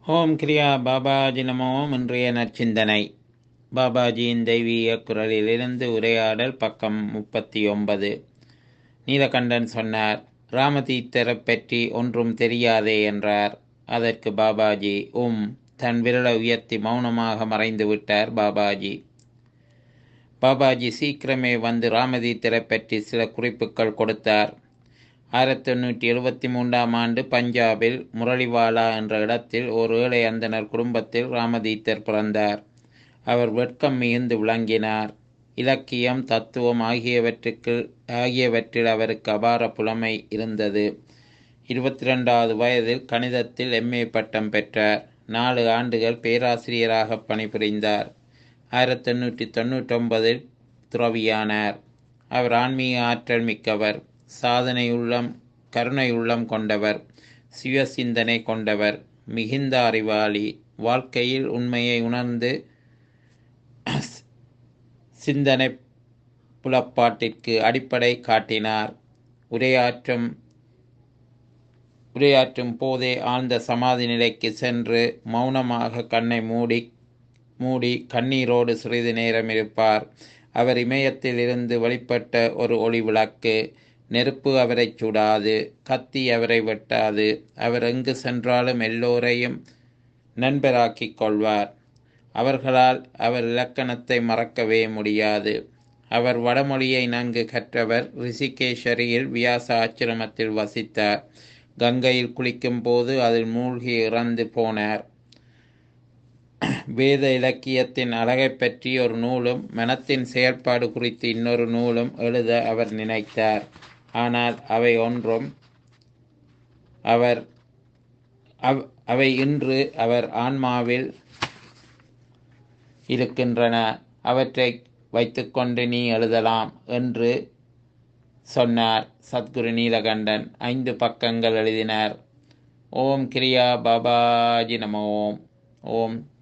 ஓம் கிரியா பாபாஜி நமோம் இன்றைய நற்சிந்தனை பாபாஜியின் தெய்வீக குரலிலிருந்து உரையாடல் பக்கம் முப்பத்தி ஒன்பது நீலகண்டன் சொன்னார் ராமதீத்தரைப் பற்றி ஒன்றும் தெரியாதே என்றார் அதற்கு பாபாஜி உம் தன் விரலை உயர்த்தி மௌனமாக மறைந்து விட்டார் பாபாஜி பாபாஜி சீக்கிரமே வந்து ராமதீத்தரைப் பற்றி சில குறிப்புகள் கொடுத்தார் ஆயிரத்தி எண்ணூற்றி எழுபத்தி மூன்றாம் ஆண்டு பஞ்சாபில் முரளிவாலா என்ற இடத்தில் ஒரு ஏழை அந்தனர் குடும்பத்தில் ராமதீத்தர் பிறந்தார் அவர் வெட்கம் மிகுந்து விளங்கினார் இலக்கியம் தத்துவம் ஆகியவற்றுக்கு ஆகியவற்றில் அவருக்கு அபார புலமை இருந்தது இருபத்தி ரெண்டாவது வயதில் கணிதத்தில் எம்ஏ பட்டம் பெற்றார் நாலு ஆண்டுகள் பேராசிரியராக பணிபுரிந்தார் ஆயிரத்தி எண்ணூற்றி தொண்ணூற்றொன்பதில் துறவியானார் அவர் ஆன்மீக ஆற்றல் மிக்கவர் சாதனை உள்ளம் கருணை உள்ளம் கொண்டவர் சுய சிந்தனை கொண்டவர் மிகுந்த அறிவாளி வாழ்க்கையில் உண்மையை உணர்ந்து சிந்தனை புலப்பாட்டிற்கு அடிப்படை காட்டினார் உரையாற்றும் உரையாற்றும் போதே ஆழ்ந்த சமாதி நிலைக்கு சென்று மௌனமாக கண்ணை மூடி மூடி கண்ணீரோடு சிறிது நேரம் இருப்பார் அவர் இமயத்தில் இருந்து வெளிப்பட்ட ஒரு ஒளி விளக்கு நெருப்பு அவரை சுடாது கத்தி அவரை வெட்டாது அவர் எங்கு சென்றாலும் எல்லோரையும் நண்பராக்கிக் கொள்வார் அவர்களால் அவர் இலக்கணத்தை மறக்கவே முடியாது அவர் வடமொழியை நன்கு கற்றவர் ரிஷிகேஷரியில் வியாச ஆச்சிரமத்தில் வசித்தார் கங்கையில் குளிக்கும் போது அதில் மூழ்கி இறந்து போனார் வேத இலக்கியத்தின் அழகை பற்றி ஒரு நூலும் மனத்தின் செயல்பாடு குறித்து இன்னொரு நூலும் எழுத அவர் நினைத்தார் ஆனால் அவை ஒன்றும் அவர் அவை இன்று அவர் ஆன்மாவில் இருக்கின்றன அவற்றை வைத்துக்கொண்டு நீ எழுதலாம் என்று சொன்னார் சத்குரு நீலகண்டன் ஐந்து பக்கங்கள் எழுதினார் ஓம் கிரியா பாபாஜி நம ஓம் ஓம்